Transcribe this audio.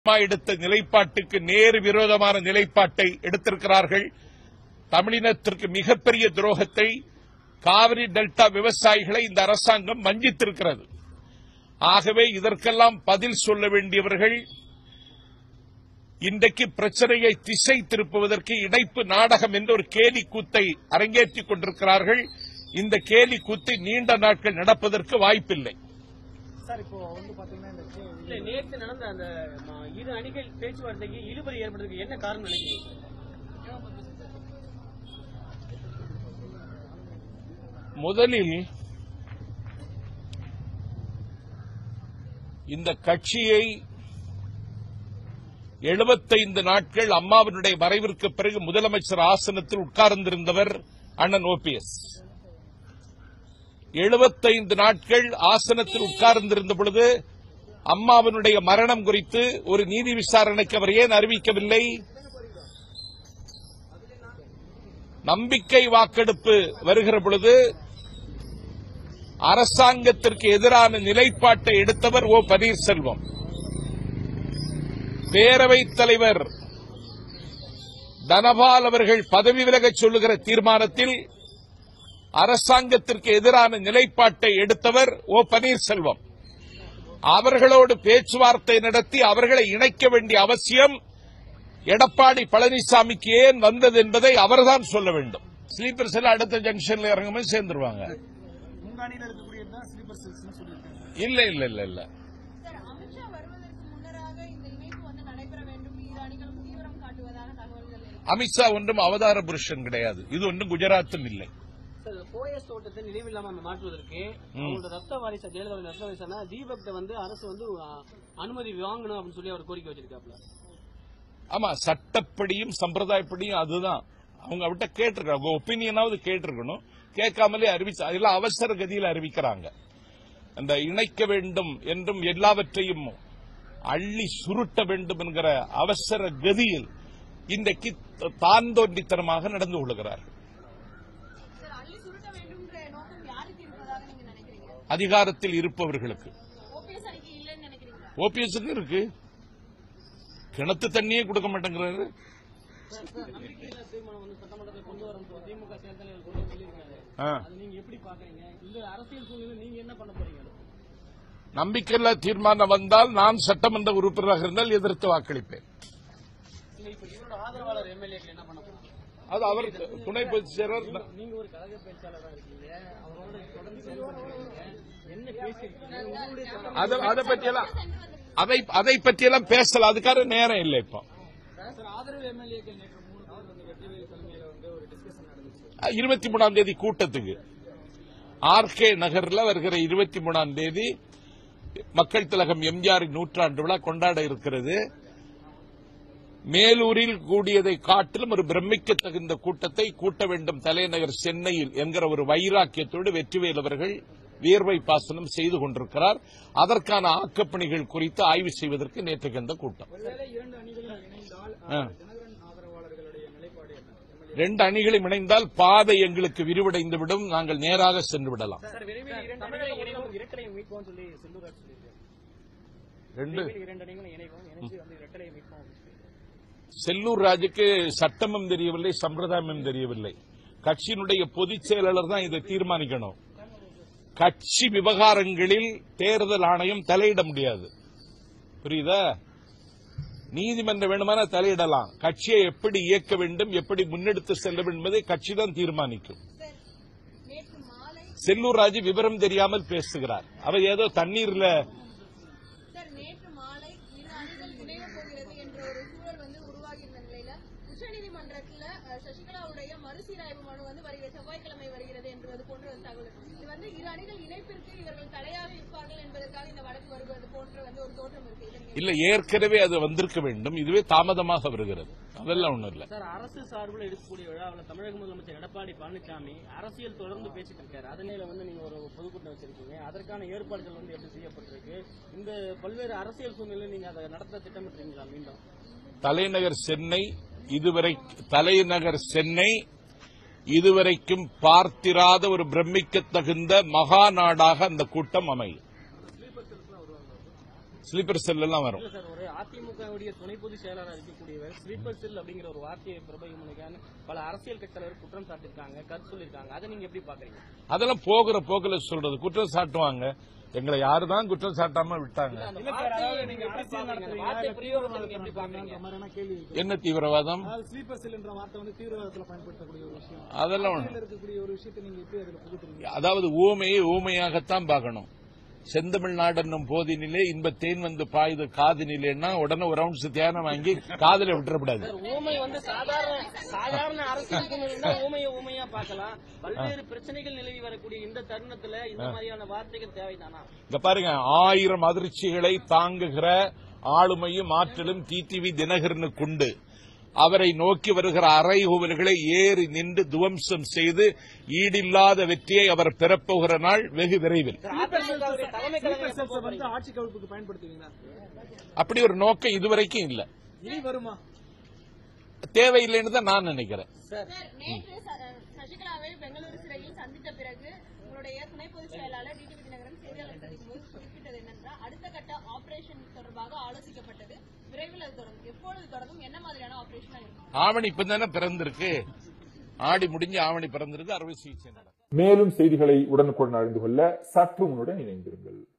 அம்மா எடுத்த நிலைப்பாட்டுக்கு நேர் விரோதமான நிலைப்பாட்டை எடுத்திருக்கிறார்கள் தமிழினத்திற்கு மிகப்பெரிய துரோகத்தை காவிரி டெல்டா விவசாயிகளை இந்த அரசாங்கம் வஞ்சித்திருக்கிறது ஆகவே இதற்கெல்லாம் பதில் சொல்ல வேண்டியவர்கள் இன்றைக்கு பிரச்சனையை திசை திருப்புவதற்கு இணைப்பு நாடகம் என்ற ஒரு கேலி கூத்தை அரங்கேற்றிக் கொண்டிருக்கிறார்கள் இந்த கேலி கூத்து நீண்ட நாட்கள் நடப்பதற்கு வாய்ப்பில்லை சார் இப்போ வந்து பாத்தீங்கன்னா இந்த கே- இல்ல நேற்று நடந்த அந்த ம, இரு அணிகள் பேச்சுவார்த்தைக்கு இழுபறி ஏற்படுறதுக்கு என்ன காரணம் நினைக்கிறீங்க முதலில் இந்த கட்சியை 75 நாட்கள் அம்மாவினுடைய மறைவிற்கு பிறகு முதலமைச்சர் ஆசனத்தில் உட்கார்ந்திருந்தவர் அண்ணன் ஓபிஎஸ் 75 நாட்கள் ஆசனத்தில் உட்கார்ந்திருந்த பொழுது அம்மாவினுடைய மரணம் குறித்து ஒரு நீதி விசாரணைக்கு அவர் ஏன் அறிவிக்கவில்லை நம்பிக்கை வாக்கெடுப்பு வருகிற பொழுது அரசாங்கத்திற்கு எதிரான நிலைப்பாட்டை எடுத்தவர் ஓ பன்னீர்செல்வம் பேரவைத் தலைவர் தனபால் அவர்கள் பதவி விலகச் சொல்லுகிற தீர்மானத்தில் அரசாங்கத்திற்கு எதிரான நிலைப்பாட்டை எடுத்தவர் ஓ பன்னீர்செல்வம் அவர்களோடு பேச்சுவார்த்தை நடத்தி அவர்களை இணைக்க வேண்டிய அவசியம் எடப்பாடி பழனிசாமிக்கு ஏன் வந்தது என்பதை அவர்தான் சொல்ல வேண்டும் ஸ்லீப்பர் செல் அடுத்த ஜங்ஷன்ல இறங்கும்போது சேர்ந்துருவாங்க உங்க அணியில இருக்கக்கூடியது தான் ஸ்லீப்பர் செல்ஸ்னு சொல்லியிருக்காங்க இல்ல இல்ல இல்ல இல்ல சார் அமித்ஷா வருவதற்கு முன்னராக இந்த இணைப்பு வந்து நடைபெற வேண்டும் இரு அணிகளும் தீவிரம் காட்டுவதாக தகவல்கள் இருக்கு அமித்ஷா ஒன்றும் அவதார புருஷன் கிடையாது இது ஒன்றும் குஜராத்தும் இல்லை சார் போயஸ் தோட்டத்தை நினைவில்லாம மாற்றுவதற்கு அவங்களோட ரத்த வாரிசா ஜெயலலிதா ரத்த வாரிசான தீபக்ட வந்து அரசு வந்து அ, அனுமதி வாங்கணும் அப்படின்னு சொல்லி அவர் கோரிக்கை வச்சிருக்காப்ல ஆமா சட்டப்படியும் சம்பிரதாயப்படியும் அதுதான் அவங்க அவட்ட கேட்டிருக்காங்க ஒப்பீனியனாவது கேட்டிருக்கணும் கேட்காமலே அறிவிச்சு அதெல்லாம் அவசர கதியில் அறிவிக்கிறாங்க அந்த இணைக்க வேண்டும் என்றும் எல்லாவற்றையும் அள்ளி சுருட்ட வேண்டும் என்கிற அவசர கதியில் இன்றைக்கு தான் தோன்றித்தனமாக நடந்து கொள்கிறார்கள் சார் அள்ளி சுருட்ட வேண்டும்ன்ற நோக்கம் யாருக்கு இருப்பதாக நீங்க நினைக்கிறீங்க அதிகாரத்தில் இருப்பவர்களுக்கு ஓபிஎஸ் அணிக்கு இல்லைன்னு நினைக்கிறீங்களா ஓபிஎஸ்க்கு இருக்கு கிணத்து தண்ணியே கொடுக்க மாட்டேங்கிறாரு நம்பிக்கையில்லா தீர்மானம் வந்து சட்டமன்றத்தில் கொண்டு வரும் திமுக செயல்தலைவர் கொண்டு வந்து சொல்லியிருக்காரு ஆ. அது நீங்க எப்படி பாக்குறீங்க இந்த அரசியல் சூழ்நிலை நீங்க என்ன பண்ண போறீங்க நம்பிக்கையில்லா தீர்மானம் வந்தால் நான் சட்டமன்ற உறுப்பினராக இருந்தால் எதிர்த்து வாக்களிப்பேன் இல்ல இப்ப இவரோட ஆதரவாளர் எம்எல்ஏக்கள் என்ன பண்ண போறாங்க அது அவர் துணை பொதுச் செயலர் நீங்க ஒரு கழக பேச்சாளராக இருக்கீங்க அவரோட தொடர்ந்து செயல்படுறீங்க என்ன பேசியிருக்கீங்க உங்களுடைய தொடர்பு- அதை அதை பற்றியெல்லாம் அதை அதை பற்றியெல்லாம் பேசல அதுக்காக நேரம் இல்லை இப்போ சார் ஆதரவு எம்எல்ஏக்கள் நேற்று மூணு பேர் வந்து வெற்றிவேல் தலைமையில வந்து ஒரு டிஸ்கஷன் நடந்துச்சு இருபத்தி மூணாம் தேதி கூட்டத்துக்கு ஆர்கே நகர்ல வருகிற இருபத்தி மூணாம் தேதி மக்கள் திலகம் எம்ஜிஆரின் நூற்றாண்டு விழா கொண்டாட இருக்கிறது மேலூரில் கூடியதை காட்டிலும் ஒரு பிரமிக்க தகுந்த கூட்டத்தை கூட்ட வேண்டும் தலைநகர் சென்னையில் என்கிற ஒரு வைராக்கியத்தோடு வெற்றிவேல் அவர்கள் வியர்வை பாசனம் செய்து கொண்டிருக்கிறார் அதற்கான ஆக்கப்பணிகள் குறித்து ஆய்வு செய்வதற்கு நேற்றுக்கு இந்த கூட்டம் ஒருவேளை இரண்டு அணிகளும் இணைந்தால் ஆ. தினகரன் ஆதரவாளர்களுடைய நிலைப்பாடு என்ன ரெண்டு அணிகளும் இணைந்தால் பாதை எங்களுக்கு விரிவடைந்துவிடும் நாங்கள் நேராக சென்று விடலாம் சார் விரைவில் இரண்டு அணிகளை இணைவோம் இரட்டலையை மீட்போம் சொல்லி செல்லூராஜ் சொல்லியிருக்காரு ரெண்டு விரைவில் இரண்டு அணிகளை இணைவோம் இணைச்சு வந்து இரட்டலையை மீட்போம் அப்படின்னு சொல்லி. செல்லூர் ராஜுக்கு சட்டமும் தெரியவில்லை சம்பிரதாயமும் தெரியவில்லை கட்சியினுடைய பொதுச் செயலாளர் தான் இதை தீர்மானிக்கணும் கட்சி விவகாரங்களில் தேர்தல் ஆணையம் தலையிட முடியாது புரியுதா நீதிமன்றம் வேணுமான தலையிடலாம் கட்சியை எப்படி இயக்க வேண்டும் எப்படி முன்னெடுத்து செல்ல வேண்டும் என்பதை கட்சி தான் தீர்மானிக்கும் சார் நேற்று மாலை செல்லூர் ராஜு விவரம் தெரியாமல் பேசுகிறார் அவர் ஏதோ தண்ணீர்ல சார் நேற்று மாலை இரு அணிகள் இணைய போகிறது என்ற ஒரு சூழல் வந்து உருவாகி இருந்த நிலையில உச்சநீதிமன்றத்துல அஹ், சசிகலாவுடைய மறுசீராய்வு மனு வந்து வருகிற செவ்வாய்க்கிழமை வருகிறது என்பது போன்ற ஒரு தகவல் இது வந்து இரு அணிகள் இணைப்பிற்கு இவர்கள் தடையாக இருப்பார்கள் என்பதற்காக இந்த வழக்கு வருவது போன்ற வந்து ஒரு தோற்றம் இருக்கு இதை நீங்க இல்ல ஏற்கனவே அது வந்திருக்க வேண்டும் இதுவே தாமதமாக வருகிறது அதெல்லாம் ஒண்ணும் இல்ல சார் அரசு சார்பில் எடுக்கக்கூடிய விழாவில் தமிழக முதலமைச்சர் எடப்பாடி பழனிசாமி அரசியல் தொடர்ந்து பேசிட்டு இருக்காரு அதனால வந்து நீங்க ஒரு பொதுக்கூட்டம் வச்சிருக்கீங்க அதற்கான ஏற்பாடுகள் வந்து எப்படி செய்யப்பட்டிருக்கு இந்த பல்வேறு அரசியல் சூழ்நிலை நீங்க அதை நடத்த திட்டமிட்டுறீங்களா மீண்டும் தலைநகர் சென்னை இதுவரை தலைநகர் சென்னை இதுவரைக்கும் பார்த்திராத ஒரு பிரமிக்க தகுந்த மகா நாடாக அந்த கூட்டம் அமையும் ஸ்லீப்பர் செல் எல்லாம் வரும் இல்ல சார் ஒரு அதிமுகவுடைய துணை பொதுச் செயலாளர் இருக்கக்கூடியவர் ஸ்லீப்பர் செல் அப்படிங்கிற ஒரு வார்த்தையை பிரபலமுனைக்கான பல அரசியல் கட்சி தலைவர் குற்றம் சாட்டிருக்காங்க கருத்து சொல்லியிருக்காங்க அதை நீங்க எப்படி பாக்குறீங்க அதெல்லாம் போகிற போக்குல சொல்றது குற்றம் சாட்டுவாங்க எங்களை யாருதான் குற்றம் சாட்டாம விட்டாங்க அந்த இல்ல சார், வார்த்தையை அதாவது நீங்க நீங்க எப்படி அரசியல் பாக்குறீங்க அந்த நடத்துறீங்க, வார்த்தை இல்ல பிரயோகத்தை நீங்க தீவிரவாதத்துல எப்படி பாக்குறீங்க பண்றீங்கன்ற மாதிரியான கேள்வி இருக்கு. என்ன தீவிரவாதம் அதாவது ஸ்லீப்பர் செல் என்ற வார்த்தை வந்து தீவிரவாதத்துல பயன்படுத்தக்கூடிய ஒரு விஷயம் அதெல்லாம் ஒண்ணு. அரசியல்ல இருக்கக்கூடிய ஒரு விஷயத்தை நீங்க எப்படி அதுல புகுத்துறீங்க அதாவது ஊமையை ஊமையாகத்தான் பார்க்கணும் செந்தமிழ்நாடு என்னும் போதினிலே இன்ப தேன் வந்து பாயுது காதினிலேன்னா உடனே ஒரு ரவுண்ட்ஸ் தியானம் வாங்கி காதுல விட்டுறக்கூடாது சார், ஊமை வந்து சாதாரண சாதாரண அரசியல் குழு இருந்தா ஊமைய ஊமையா பார்க்கலாம் பல்வேறு பிரச்சனைகள் நிலவி வரக்கூடிய இந்த தருணத்துல இந்த மாதிரியான வார்த்தைகள் தேவைதானா இங்க பாருங்க ஆயிரம் அதிர்ச்சிகளை தாங்குகிற ஆளுமையும் ஆற்றலும் டிடிவி தினகரனு கொண்டு அவரை நோக்கி வருகிற அறைகூவல்களை ஏறி நின்று துவம்சம் செய்து ஈடில்லாத வெற்றியை அவர் பெறப்போகிற நாள் வெகு விரைவில் சார், அதிமுகவுடைய தலைமை கழகம் ஸ்லீப்பர் எப்ப செல்ஸ் வந்து போறீங்க? ஆட்சி கவிழ்ப்புக்கு பயன்படுத்துவீங்களா அப்படி ஒரு நோக்கம் இதுவரைக்கும் இல்ல இனி வருமா தேவையில்லைன்னு தான் நான் நினைக்கிறேன் சார் நேற்று ச- சசிகலாவை பெங்களூரு சிறையில் சந்தித்த பிறகு உங்களுடைய துணை பொதுச் செயலாளர் டிடிவி தினகரன் செய்தியாளர் சந்திக்கும் போது குறிப்பிட்டது என்னென்றால் அடுத்த கட்ட ஆபரேஷன் தொடர்பாக ஆலோசிக்கப்பட்டது விரைவில் அது தொடரும் எப்பொழுது தொடரும் என்ன மாதிரியான ஆபரேஷனா இருக்கும் ஆவணி இப்ப தானே பிறந்திருக்கு ஆடி முடிஞ்சு ஆவணி பிறந்திருக்கு அறுவை சிகிச்சை நடக்கும் மேலும் செய்திகளை உடனுக்குடன் அறிந்து கொள்ள சற்று முன்னுடன் இணைந்திருங்கள்